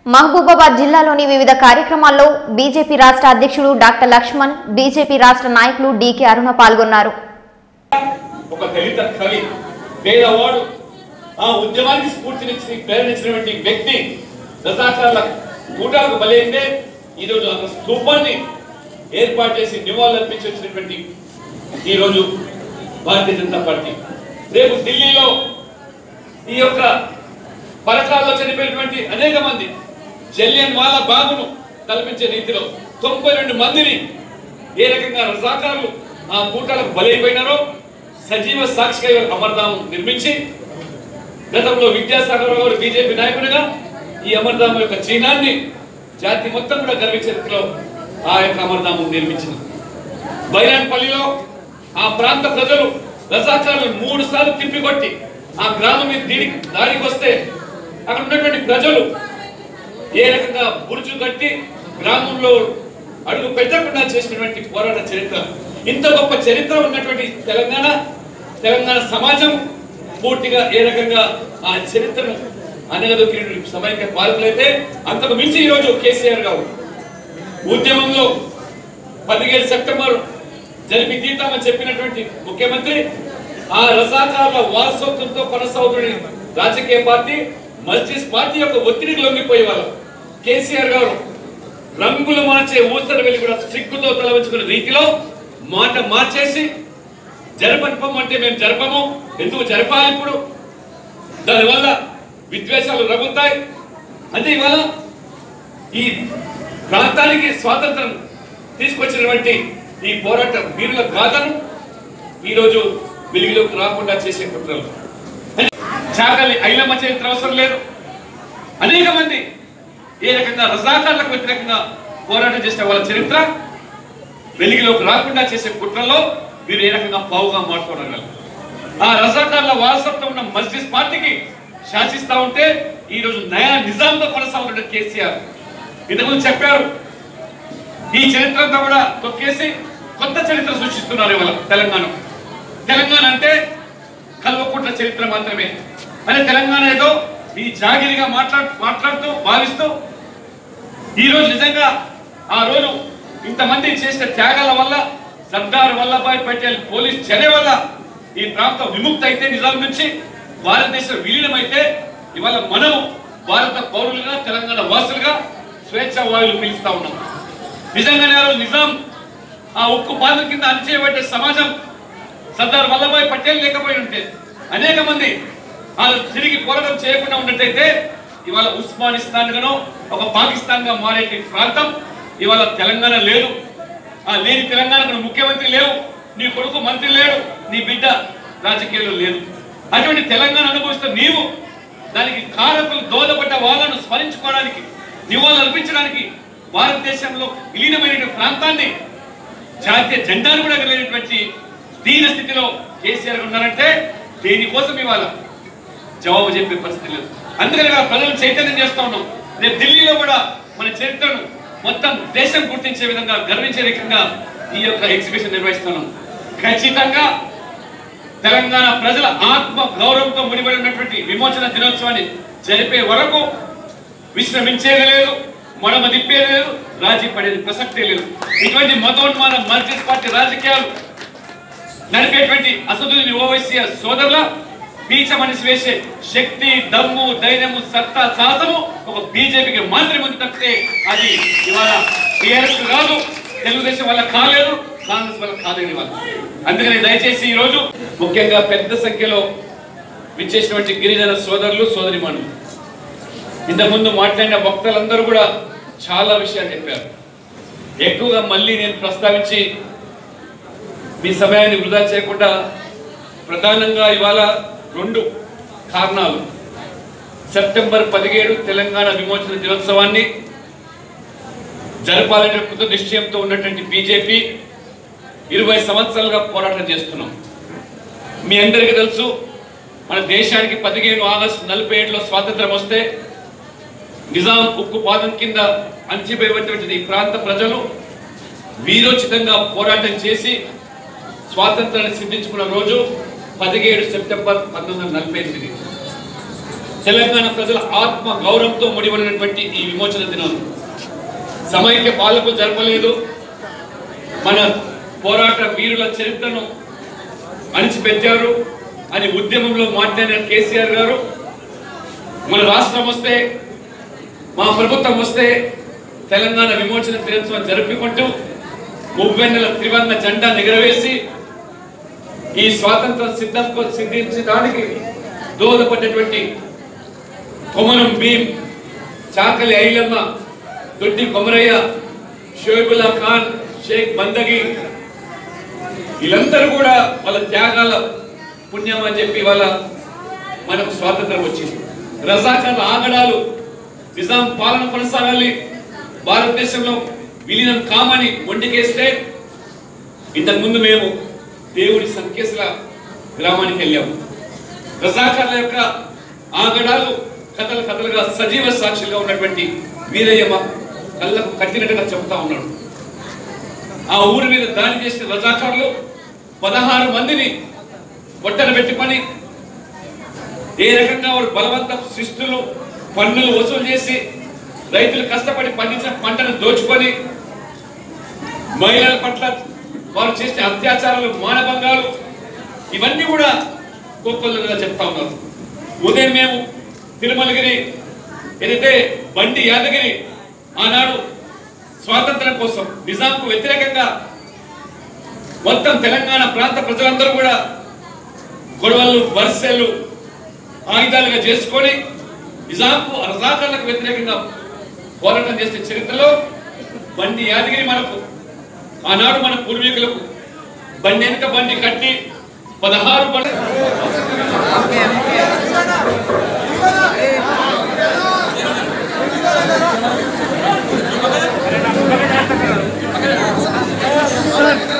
మహబూబాబాద్ జిల్లాలోని వివిధ కార్యక్రమాల్లో బీజేపీ రాష్ట్ర అధ్యక్షుడు డాక్టర్ లక్ష్మణ్ బీజేపీ రాష్ట్ర నాయకులు డీకే అరుణ పాల్గొన్నారు ఒక దళిత కవి పేదవాడు ఆ ఉద్యమానికి స్ఫూర్తినిచ్చి ప్రేరణించినటువంటి వ్యక్తి రజాకార్ల కూటాలకు బలైందే ఈరోజు ఒక స్తూపాన్ని ఏర్పాటు చేసి నివాళులర్పించి వచ్చినటువంటి ఈరోజు భారతీయ జనతా పార్టీ రేపు ఢిల్లీలో ఈ యొక్క పరకాల్లో చనిపోయినటువంటి అనేక మంది జలియన్ వాలా బాగును కల్పించే రీతిలో తొంభై రెండు మందిని ఏ రకంగా రజాకారులు ఆ కూటాలకు బలైపోయినారో సజీవ సాక్షిగా ఇవాళ అమర్ధామం నిర్మించి గతంలో విద్యాసాగర్ గారు బీజేపీ నాయకుడిగా ఈ అమర్ధామం యొక్క చిహ్నాన్ని జాతి మొత్తం కూడా గర్వించే రీతిలో ఆ యొక్క అమర్ధామం నిర్మించింది బైరాన్పల్లిలో ఆ ప్రాంత ప్రజలు రజాకారులు మూడు సార్లు తిప్పికొట్టి ఆ గ్రామం మీద దీడి దాడికి వస్తే అక్కడ ఉన్నటువంటి ప్రజలు ఏ రకంగా బురుజు కట్టి గ్రామంలో అడుగు పెట్టకుండా చేసినటువంటి పోరాట చరిత్ర ఇంత గొప్ప చరిత్ర ఉన్నటువంటి తెలంగాణ తెలంగాణ సమాజం పూర్తిగా ఏ రకంగా ఆ చరిత్రను అనగదొక్కిన సమైక్య పాలకులైతే అంతకు మించి ఈరోజు కేసీఆర్ గారు ఉద్యమంలో పదిహేడు సెప్టెంబర్ జరిపి తీతామని చెప్పినటువంటి ముఖ్యమంత్రి ఆ రజాకారుల వారసత్వంతో కొనసాగుతున్న రాజకీయ పార్టీ మస్జిద్ పార్టీ యొక్క ఒత్తిడికి లొంగిపోయే వాళ్ళు కేసీఆర్ గారు రంగులు మార్చే ఊసర వెళ్ళి కూడా సిగ్గుతో తల వంచుకునే రీతిలో మాట మార్చేసి జరపనిపోమంటే మేము జరపము ఎందుకు జరపాలి ఇప్పుడు దానివల్ల విద్వేషాలు రగులుతాయి అంటే ఇవాళ ఈ ప్రాంతానికి స్వాతంత్రం తీసుకొచ్చినటువంటి ఈ పోరాట వీరుల గాథను ఈరోజు వెలుగులోకి రాకుండా చేసే కుట్రలు అంటే చాకలి ఐలమ్మ చరిత్ర అవసరం లేదు అనేక మంది ఏ రకంగా రజాకార్లకు వ్యతిరేకంగా పోరాటం చేసిన వాళ్ళ చరిత్ర వెలుగులోకి రాకుండా చేసే కుట్రలో వీరు ఏ రకంగా పావుగా మాట్లాడగలరు ఆ రజాకార్ల వారసత్వం ఉన్న మస్జిద్ పార్టీకి శాసిస్తా ఉంటే ఈ రోజు నయా నిజాంతో కొనసాగుతున్న కేసీఆర్ ఇంతకుముందు చెప్పారు ఈ చరిత్ర అంతా కూడా తొక్కేసి కొత్త చరిత్ర సృష్టిస్తున్నారు ఇవాళ తెలంగాణ తెలంగాణ అంటే కల్వకుట్ల చరిత్ర మాత్రమే అదే తెలంగాణ ఏదో ఈ జాగిరిగా మాట్లాడు మాట్లాడుతూ భావిస్తూ ఈ రోజు నిజంగా ఆ రోజు ఇంతమంది చేసిన త్యాగాల వల్ల సర్దార్ వల్లభాయ్ పటేల్ పోలీస్ చర్య వల్ల ఈ ప్రాంతం విముక్తి అయితే నిజాం నుంచి భారతదేశం విలీనం అయితే ఇవాళ మనం భారత పౌరులుగా తెలంగాణ వాసులుగా స్వేచ్ఛ వాయువులు పిలుస్తా ఉన్నాం నిజంగానే ఆ రోజు నిజాం ఆ ఉక్కు బాధ కింద అణిచేయబడ్డ సమాజం సర్దార్ వల్లభాయ్ పటేల్ లేకపోయి ఉంటే అనేక మంది వాళ్ళు తిరిగి పోరాటం చేయకుండా ఉన్నట్టయితే ఇవాళ ఉస్మానిస్తాన్ గానో ఒక పాకిస్తాన్ గా మారే ప్రాంతం ఇవాళ తెలంగాణ లేదు ఆ లేని తెలంగాణకు ముఖ్యమంత్రి లేవు నీ కొడుకు మంత్రి లేడు నీ బిడ్డ రాజకీయాల్లో లేదు అటువంటి తెలంగాణ అనుభవిస్తున్న నీవు దానికి కారకులు దోదపడ్డ వాళ్ళను స్మరించుకోవడానికి నివాళులు అర్పించడానికి భారతదేశంలో విలీనమైన ప్రాంతాన్ని జాతీయ జెండాను కూడా లేనటువంటి దీన స్థితిలో కేసీఆర్ ఉన్నారంటే దేనికోసం ఇవాళ జవాబు చెప్పే పరిస్థితి లేదు అందుకని ఇవాళ ప్రజలను చైతన్యం చేస్తా ఉన్నాం రేపు ఢిల్లీలో కూడా మన చరిత్రను మొత్తం దేశం గుర్తించే విధంగా గర్వించే విధంగా ఈ యొక్క ఎగ్జిబిషన్ నిర్వహిస్తున్నాం ఖచ్చితంగా తెలంగాణ ప్రజల ఆత్మ గౌరవంతో ముడిపడి ఉన్నటువంటి విమోచన దినోత్సవాన్ని జరిపే వరకు విశ్రమించేది లేదు మడమ తిప్పేది లేదు రాజీ పడేది ప్రసక్తే లేదు ఇటువంటి మతోన్మాన మల్టీస్ పార్టీ రాజకీయాలు నడిపేటువంటి అసదుని ఓవైసీ సోదరుల పీచ మనిషి వేసే శక్తి దమ్ము ధైర్యము సత్తా సాహసము ఒక బీజేపీకి మాత్రమే ఉంది తప్పితే అది ఇవాళ టీఆర్ఎస్ కాదు తెలుగుదేశం వల్ల కాలేదు కాంగ్రెస్ వల్ల కాలేదు ఇవాళ అందుకని దయచేసి ఈ రోజు ముఖ్యంగా పెద్ద సంఖ్యలో విచ్చేసినటువంటి గిరిజన సోదరులు సోదరిమణులు ఇంతకుముందు మాట్లాడిన వక్తలందరూ కూడా చాలా విషయాలు చెప్పారు ఎక్కువగా మళ్ళీ నేను ప్రస్తావించి మీ సమయాన్ని వృధా చేయకుండా ప్రధానంగా ఇవాళ రెండు కారణాలు సెప్టెంబర్ పదిహేడు తెలంగాణ విమోచన దినోత్సవాన్ని జరపాలనే కృత నిశ్చయంతో ఉన్నటువంటి బీజేపీ ఇరవై సంవత్సరాలుగా పోరాటం చేస్తున్నాం మీ అందరికీ తెలుసు మన దేశానికి పదిహేను ఆగస్టు నలభై ఏడులో స్వాతంత్రం వస్తే నిజాం ఉక్కు పాదం కింద అంచిపోయేటువంటి ఈ ప్రాంత ప్రజలు వీరోచితంగా పోరాటం చేసి స్వాతంత్రాన్ని సిద్ధించుకున్న రోజు పదిహేడు సెప్టెంబర్ పంతొమ్మిది వందల నలభై ఎనిమిది తెలంగాణ ప్రజల ఆత్మ గౌరవంతో ముడిపడినటువంటి ఈ విమోచన దినం సమైక్య పాలకులు జరపలేదు మన పోరాట వీరుల చరిత్రను అణిచిపెట్టారు అని ఉద్యమంలో మాట్లాడిన కేసీఆర్ గారు మన రాష్ట్రం వస్తే మా ప్రభుత్వం వస్తే తెలంగాణ విమోచన దినోత్సవం జరుపుకుంటూ మువ్వెన్నెల త్రివర్ణ జెండా ఎగరవేసి ఈ స్వాతంత్ర సిద్ధం సిద్ధించడానికి దోహదపడ్డటువంటి కొమరం భీం చాకలి ఐలమ్మ దొడ్డి కొమరయ్య షోయిబుల్లా ఖాన్ షేక్ బందగి వీళ్ళందరూ కూడా వాళ్ళ త్యాగాల పుణ్యం అని చెప్పి వాళ్ళ మనకు స్వాతంత్రం వచ్చింది రజాకార్ల ఆగడాలు నిజాం పాలన కొనసాగాలి భారతదేశంలో విలీనం కామని ఒంటికేస్తే ఇంతకు ముందు మేము దేవుడి సంకేసుల గ్రామానికి వెళ్ళాము రజాకార్ల యొక్క ఆగడాలు కథలు కథలుగా సజీవ సాక్షులుగా ఉన్నటువంటి వీరయ్య మా కళ్ళకు కట్టినట్టుగా చెబుతా ఉన్నాడు ఆ ఊరి మీద దాడి చేసిన రజాకారులు పదహారు మందిని పొట్టన పెట్టుకొని ఏ రకంగా వారు బలవంత శిస్తులు పన్నులు వసూలు చేసి రైతులు కష్టపడి పండించిన పంటను దోచుకొని మహిళల పట్ల వారు చేసిన అత్యాచారాలు మానభంగాలు ఇవన్నీ కూడా కోకొల్లుగా చెప్తా ఉన్నారు ఉదయం మేము తిరుమలగిరి ఏదైతే బండి యాదగిరి ఆనాడు స్వాతంత్రం కోసం నిజాంకు వ్యతిరేకంగా మొత్తం తెలంగాణ ప్రాంత ప్రజలందరూ కూడా గొడవలు వరుసలు ఆయుధాలుగా చేసుకొని నిజాంకు రజాకర్లకు వ్యతిరేకంగా పోరాటం చేసిన చరిత్రలో బండి యాదగిరి మనకు ఆనాడు మన పూర్వీకులకు బండి వెనుక బండి కట్టి పదహారు బండి సార్